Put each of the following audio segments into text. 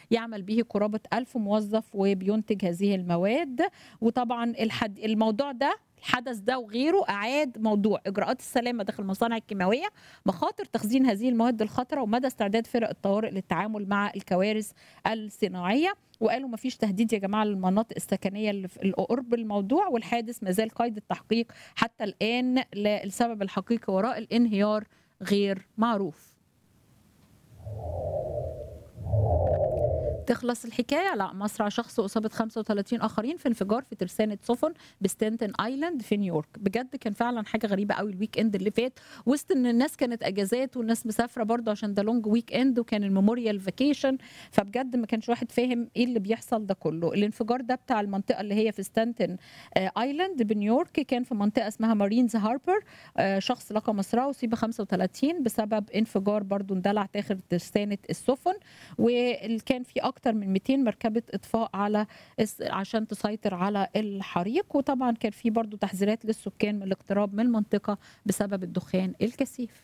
يعمل به قرابة ألف موظف وبينتج هذه المواد وطبعا الحد الموضوع ده الحدث ده وغيره أعاد موضوع إجراءات السلامة داخل المصانع الكيماوية مخاطر تخزين هذه المواد الخطرة ومدى استعداد فرق الطوارئ للتعامل مع الكوارث الصناعية وقالوا ما فيش تهديد يا جماعة للمناطق السكنية اللي في قرب الموضوع والحادث ما زال قيد التحقيق حتى الآن السبب الحقيقي وراء الانهيار غير معروف تخلص الحكايه لا مصرع شخص واصابه 35 اخرين في انفجار في ترسانه سفن بستانتن ايلاند في نيويورك بجد كان فعلا حاجه غريبه قوي الويك اند اللي فات وسط ان الناس كانت اجازات والناس مسافره برضه عشان ده لونج ويك اند وكان الميموريال فاكيشن فبجد ما كانش واحد فاهم ايه اللي بيحصل ده كله الانفجار ده بتاع المنطقه اللي هي في ستانتن ايلاند بنيويورك كان في منطقه اسمها مارينز هاربر شخص لقى مصرعه اصيب 35 بسبب انفجار برضه اندلع داخل ترسانه السفن وكان في اكتر من 200 مركبه اطفاء على عشان تسيطر على الحريق وطبعا كان في برضو تحذيرات للسكان من الاقتراب من المنطقه بسبب الدخان الكثيف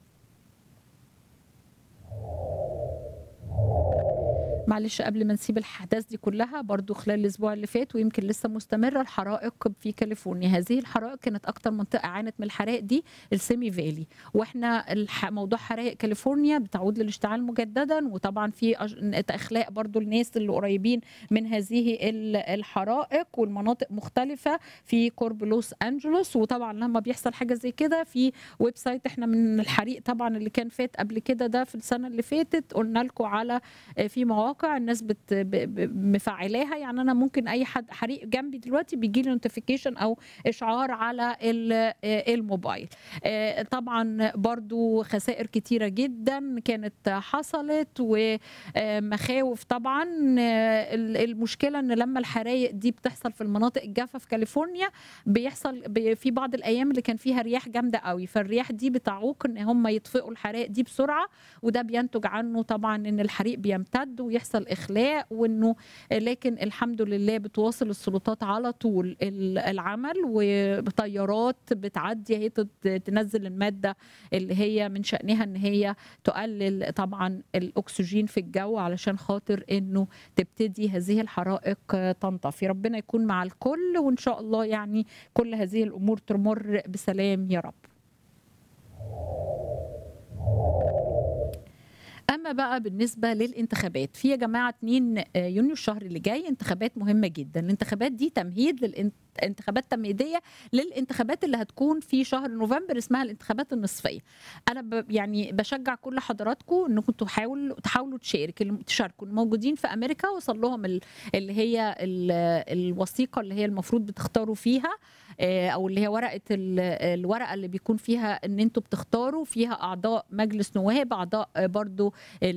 معلش قبل ما نسيب الاحداث دي كلها برضو خلال الاسبوع اللي فات ويمكن لسه مستمره الحرائق في كاليفورنيا هذه الحرائق كانت اكتر منطقه عانت من الحرائق دي السيمي فالي واحنا الح... موضوع حرائق كاليفورنيا بتعود للاشتعال مجددا وطبعا في اخلاق برضو الناس اللي قريبين من هذه الحرائق والمناطق مختلفه في قرب لوس انجلوس وطبعا لما بيحصل حاجه زي كده في ويب سايت احنا من الحريق طبعا اللي كان فات قبل كده ده في السنه اللي فاتت قلنا لكم على في مواقع مواقع الناس بت مفعلاها يعني انا ممكن اي حد حريق جنبي دلوقتي بيجي لي نوتيفيكيشن او اشعار على الموبايل طبعا برضو خسائر كتيره جدا كانت حصلت ومخاوف طبعا المشكله ان لما الحرايق دي بتحصل في المناطق الجافه في كاليفورنيا بيحصل في بعض الايام اللي كان فيها رياح جامده قوي فالرياح دي بتعوق ان هم يطفئوا الحرائق دي بسرعه وده بينتج عنه طبعا ان الحريق بيمتد ويحصل يحصل اخلاء وانه لكن الحمد لله بتواصل السلطات على طول العمل وطيارات بتعدي هي تنزل الماده اللي هي من شانها ان هي تقلل طبعا الاكسجين في الجو علشان خاطر انه تبتدي هذه الحرائق تنطفي ربنا يكون مع الكل وان شاء الله يعني كل هذه الامور تمر بسلام يا رب اما بقى بالنسبه للانتخابات في يا جماعه 2 يونيو الشهر اللي جاي انتخابات مهمه جدا الانتخابات دي تمهيد للانتخابات تمهيديه للانتخابات اللي هتكون في شهر نوفمبر اسمها الانتخابات النصفيه انا ب يعني بشجع كل حضراتكم انكم تحاولوا تحاولوا تشارك تشاركوا الموجودين في امريكا وصل لهم اللي هي الوثيقه اللي هي المفروض بتختاروا فيها او اللي هي ورقه الورقه اللي بيكون فيها ان انتوا بتختاروا فيها اعضاء مجلس نواب اعضاء برضو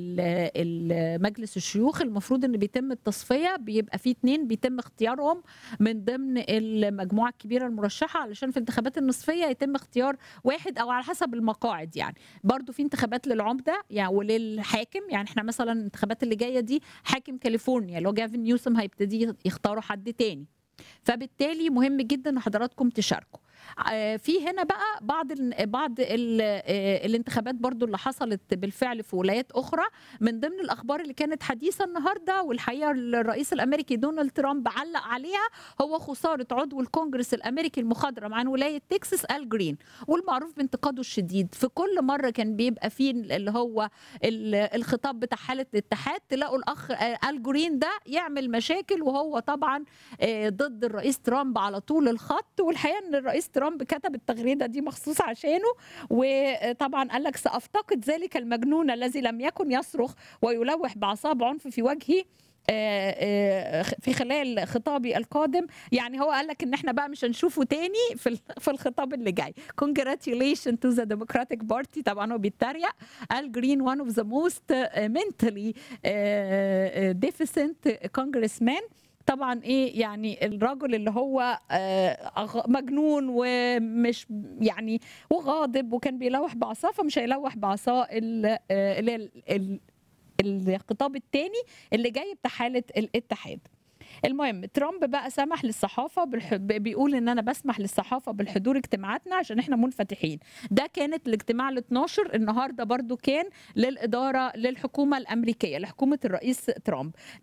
مجلس الشيوخ المفروض ان بيتم التصفيه بيبقى في اتنين بيتم اختيارهم من ضمن المجموعه الكبيره المرشحه علشان في الانتخابات النصفيه يتم اختيار واحد او على حسب المقاعد يعني برضو في انتخابات للعمده يعني وللحاكم يعني احنا مثلا الانتخابات اللي جايه دي حاكم كاليفورنيا اللي هو جافن نيوسم هيبتدي يختاروا حد تاني فبالتالي مهم جدا ان حضراتكم تشاركوا في هنا بقى بعض ال بعض ال الانتخابات برضو اللي حصلت بالفعل في ولايات اخرى من ضمن الاخبار اللي كانت حديثه النهارده والحقيقه الرئيس الامريكي دونالد ترامب علق عليها هو خساره عضو الكونجرس الامريكي المخضرم عن ولايه تكساس ال جرين والمعروف بانتقاده الشديد في كل مره كان بيبقى فيه اللي هو الخطاب بتاع حاله الاتحاد تلاقوا الاخ ال جرين ده يعمل مشاكل وهو طبعا ضد الرئيس ترامب على طول الخط والحقيقه ان الرئيس ترامب كتب التغريده دي مخصوص عشانه وطبعا قال لك سافتقد ذلك المجنون الذي لم يكن يصرخ ويلوح بعصاب عنف في وجهي في خلال خطابي القادم يعني هو قال لك ان احنا بقى مش هنشوفه تاني في في الخطاب اللي جاي congratulations to the democratic party طبعا هو بيتريق قال جرين one of the most mentally deficient congressmen طبعا ايه يعني الرجل اللي هو مجنون ومش يعني وغاضب وكان بيلوح بعصاه فمش هيلوح بعصاه الخطاب الثاني اللي جاي بتاع حاله الاتحاد المهم ترامب بقى سمح للصحافه بالح... بيقول ان انا بسمح للصحافه بالحضور اجتماعاتنا عشان احنا منفتحين ده كانت الاجتماع ال 12 النهارده برضو كان للاداره للحكومه الامريكيه لحكومه الرئيس ترامب